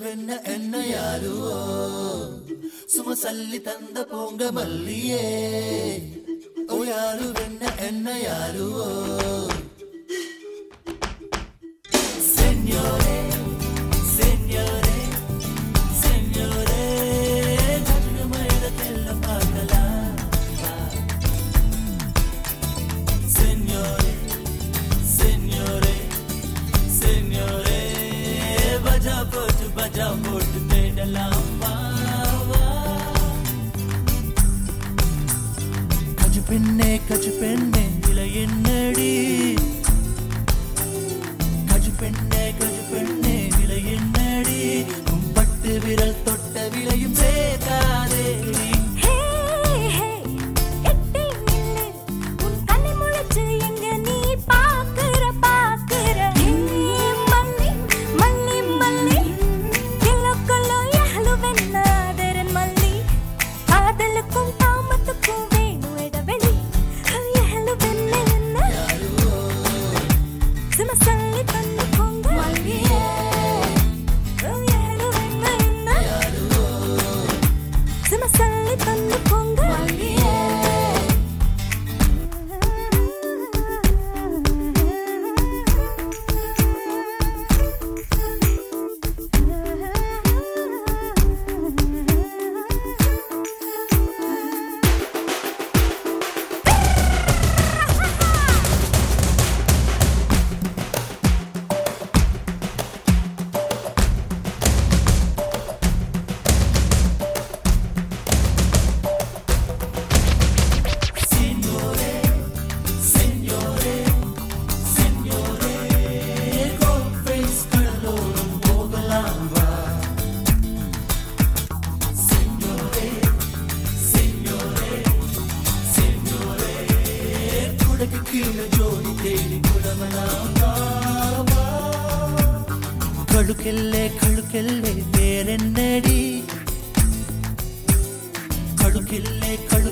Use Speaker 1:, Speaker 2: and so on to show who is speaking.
Speaker 1: என்ன என்ன யாருவோ சும சல்லி தந்த போங்க மல்லியே ஓ யாரு என்ன என்ன யாருவோ Signore, signore, signore, ஜன்னமயதெல்லாம் பார்க்கலாம். Signore, signore, signore, பஜா போட்டு பஜா போட்டு தேடலாம் வா, வா. கஜு பெண்ணே கஜு பெண்ணே விலை என்னடி கஜு பெண்ணே கஜு பெண்ணே விலை என்னடி உன் பட்டு விரல் தொட்ட விலையும் சேர்க்காதே
Speaker 2: ஹே ஹே எட்டி நில்லு உன் கண்ணை முழிச்சு எங்க நீ பாக்குற பாக்குற ஹே மல்லி மல்லி மல்லி கிலோக்குள்ள எஹலு வெண்ணாதரன் மல்லி காதலுக்கும் தாமத்துக்கும் வேணும் இடைவெளி எஹலு வெண்ண என்ன சும்மா சொல்லி பண்ணு போங்க மல்லியே எஹலு வெண்ண என்ன சும்மா சொல்லி பண்ணு போங்க மல்லியே
Speaker 1: Signore, signore, signore, conference கடலோரம் போகலாம் வா. Signore, signore, signore, குடகு கீழே ஜோடி தேடி குடவலாம் வா, வா. கழுக்கெல்லே கழுக்கெல்லே வேறென்னடி கழுக்கில்லே கழு